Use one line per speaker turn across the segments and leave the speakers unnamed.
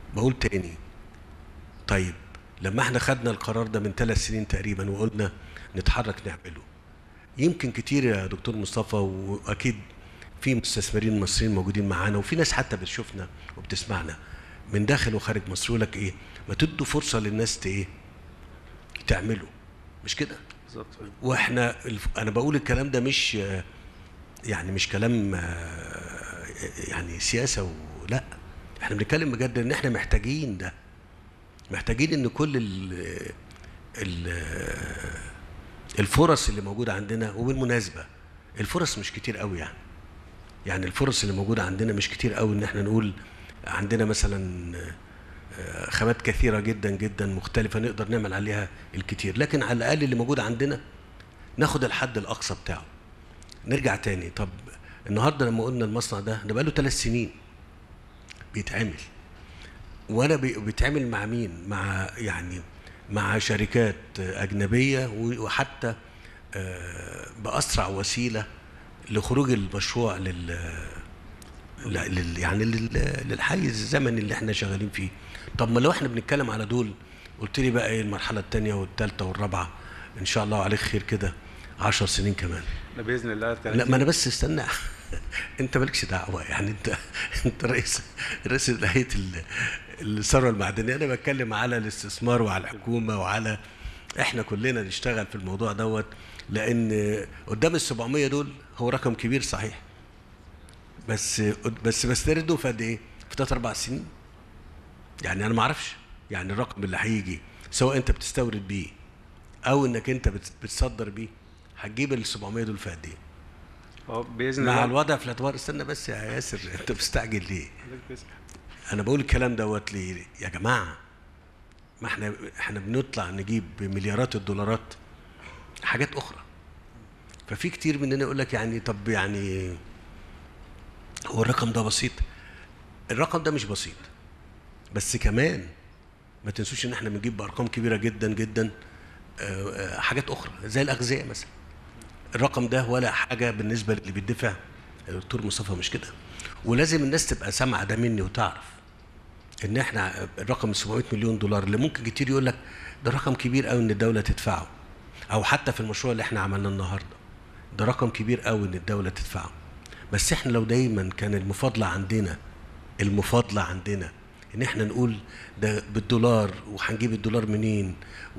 بقول تاني طيب لما احنا خدنا القرار ده من ثلاث سنين تقريبا وقلنا نتحرك نعمله يمكن كتير يا دكتور مصطفى واكيد في مستثمرين مصريين موجودين معانا وفي ناس حتى بتشوفنا وبتسمعنا من داخل وخارج مصر يقول لك ايه ما تدوا فرصه للناس ت- ايه تعملوا مش كده
بالظبط
واحنا الف- انا بقول الكلام ده مش آه، يعني مش كلام آه، يعني سياسه ولا احنا بنتكلم بجد ان احنا محتاجين ده محتاجين ان كل ال ال الفرص اللي موجوده عندنا وبالمناسبه الفرص مش كتير قوي يعني يعني الفرص اللي موجوده عندنا مش كتير قوي ان احنا نقول عندنا مثلا آه، خامات كثيره جدا جدا مختلفه نقدر نعمل عليها الكتير لكن على الاقل اللي موجود عندنا ناخد الحد الاقصى بتاعه نرجع تاني طب النهارده لما قلنا المصنع ده ده بقاله ثلاث سنين بيتعمل وانا بي- بيتعمل مع مين مع يعني مع شركات اجنبيه و- وحتى آه، باسرع وسيله لخروج المشروع لل ل- لل يعني لل- للحيز الزمني اللي احنا شغالين فيه طب ما لو احنا بنتكلم على دول قلت لي بقى ايه المرحله الثانيه والثالثه والرابعه ان شاء الله عليك خير كده 10 سنين كمان
ده باذن الله
لا ما انا بس استنى انت مالكش دعوه يعني انت انت رئيس رئيس هيئه ال- الثروه المعدنيه انا بتكلم على الاستثمار وعلى الحكومه وعلى احنا كلنا نشتغل في الموضوع دوت لان قدام ال 700 دول هو رقم كبير صحيح بس بس بسترده في قد ايه؟ في ثلاث اربع سنين يعني انا ما اعرفش يعني الرقم اللي هيجي سواء انت بتستورد بيه او انك انت بت- بتصدر بيه هتجيب ال 700 دول في قد ايه؟
اه باذن
مع
الله
الوضع في الاعتبار استنى بس يا ياسر انت مستعجل ليه؟
حضرتك تسمع.
انا بقول الكلام دوت ليه؟ يا جماعه ما احنا احنا بنطلع نجيب بمليارات الدولارات حاجات اخرى ففي كتير مننا يقول لك يعني طب يعني هو الرقم ده بسيط الرقم ده مش بسيط بس كمان ما تنسوش ان احنا بنجيب بارقام كبيره جدا جدا آه، آه، حاجات اخرى زي الاغذيه مثلا الرقم ده ولا حاجه بالنسبه للي بيدفع الدكتور مصطفى مش كده ولازم الناس تبقى سامعه ده مني وتعرف ان احنا الرقم 700 مليون دولار اللي ممكن كتير يقول لك ده رقم كبير قوي ان الدوله تدفعه او حتى في المشروع اللي احنا عملناه النهارده ده رقم كبير قوي ان الدوله تدفعه بس احنا لو دايما كان المفاضله عندنا المفاضله عندنا ان احنا نقول ده بالدولار وهنجيب الدولار منين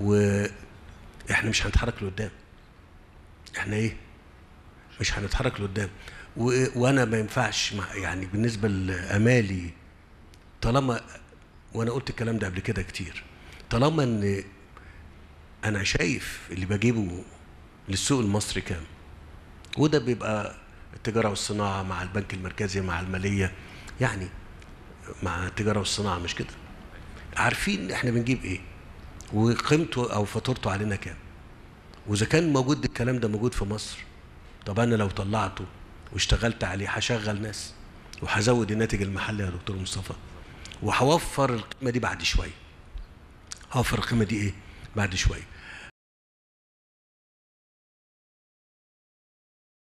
واحنا مش هنتحرك لقدام احنا ايه مش هنتحرك لقدام و... وانا ما ينفعش مع يعني بالنسبه لامالي طالما وانا قلت الكلام ده قبل كده كتير طالما ان انا شايف اللي بجيبه للسوق المصري كام وده بيبقى التجاره والصناعه مع البنك المركزي مع الماليه يعني مع التجاره والصناعه مش كده عارفين احنا بنجيب ايه وقيمته او فاتورته علينا كام واذا كان موجود الكلام ده موجود في مصر طب انا لو طلعته واشتغلت عليه هشغل ناس وهزود الناتج المحلي يا دكتور مصطفى وهوفر القيمه دي بعد شويه هوفر القيمه دي ايه بعد شويه